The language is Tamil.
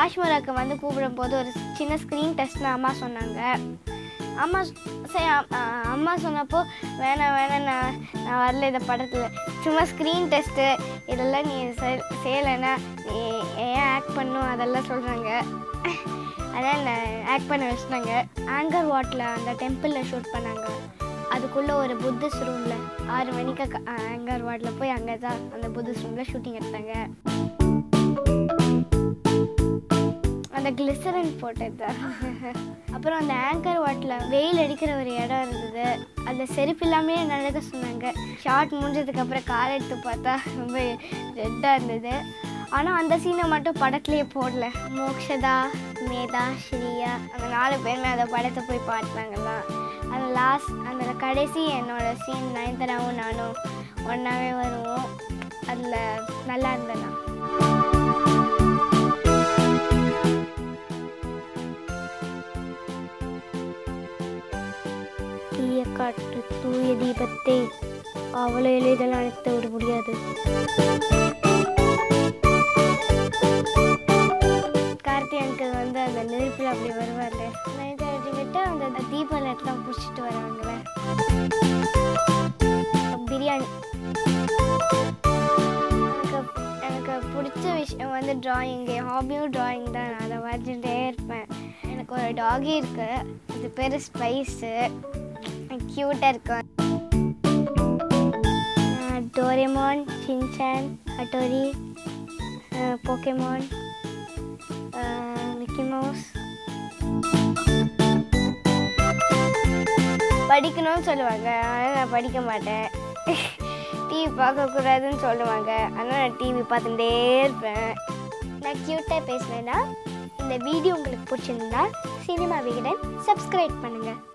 காஷ்மீராக்கு வந்து கூப்பிடும் போது ஒரு சின்ன ஸ்க்ரீன் டெஸ்ட்னு அம்மா சொன்னாங்க அம்மா சொ- சரி அம்- அ- அம்மா சொன்னப்போ வேணாம் வேணாம் நான் நான் வரல இந்த படத்தில் சும்மா ஸ்க்ரீன் டெஸ்ட்டு இதெல்லாம் நீ செ- செய்யலைன்னா நீ ஏன் ஆக்ட் பண்ணும் அதெல்லாம் சொல்கிறாங்க அதான் நான் ஆக்ட் பண்ண வச்சிட்டாங்க ஆங்கர் வாட்டில் அந்த டெம்பிளில் ஷூட் பண்ணாங்க அதுக்குள்ளே ஒரு புத்திஸ்ட் ரூமில் ஆறு மணிக்கு ஆங்கர் வார்டில் போய் அங்கே தான் அந்த புத்திஸ்ட் ரூமில் ஷூட்டிங் எடுத்தாங்க அந்த கிளிசரின் போட்டது தான் அப்புறம் அந்த ஆங்கர் வாட்டில் வெயில் அடிக்கிற ஒரு இடம் இருந்தது அந்த செருப்பு இல்லாமே நடக்க சொன்னாங்க ஷார்ட் முடிஞ்சதுக்கப்புறம் கால் எடுத்து பார்த்தா ரொம்ப ரெட்டாக இருந்தது ஆனால் அந்த சீனை மட்டும் படத்துலேயே போடல மோக்ஷதா மேதா ஸ்ரீயா அந்த நாலு பேருமே அந்த படத்தை போய் பார்த்தாங்கலாம் அந்த லாஸ்ட் அந்த கடைசி என்னோட சீன் நயன்தாராவும் நானும் ஒன்றாவே வருவோம் அதில் நல்லா இருந்தேண்ணா தீய காற்று தூய தீபத்தை அவ்வளோ எளிதில் அணைத்து விட முடியாது கார்த்தி அங்கிள் வந்து அந்த நெருப்பில் அப்படி வருவார் நைட்டு விட்டு அந்த தீபம் எல்லாம் பிடிச்சிட்டு வராங்களே பிரியாணி எனக்கு எனக்கு பிடிச்ச விஷயம் வந்து டிராயிங் என் ஹாபியும் டிராயிங் தான் நான் அதை வரைஞ்சிட்டே இருப்பேன் எனக்கு ஒரு டாகி இருக்கு இது பேர் ஸ்பைஸு க்யூட்டாக இருக்கும் Doraemon Shinchan Hattori Pokemon Mickey Mouse படிக்கணும்னு சொல்லுவாங்க ஆனால் நான் படிக்க மாட்டேன் டிவி பார்க்கக்கூடாதுன்னு சொல்லுவாங்க ஆனால் நான் டிவி பார்த்துட்டே இருப்பேன் நான் க்யூட்டாக பேசினேன்னா இந்த வீடியோ உங்களுக்கு பிடிச்சிருந்தா சினிமா விகடன் சப்ஸ்கிரைப் பண்ணுங்கள்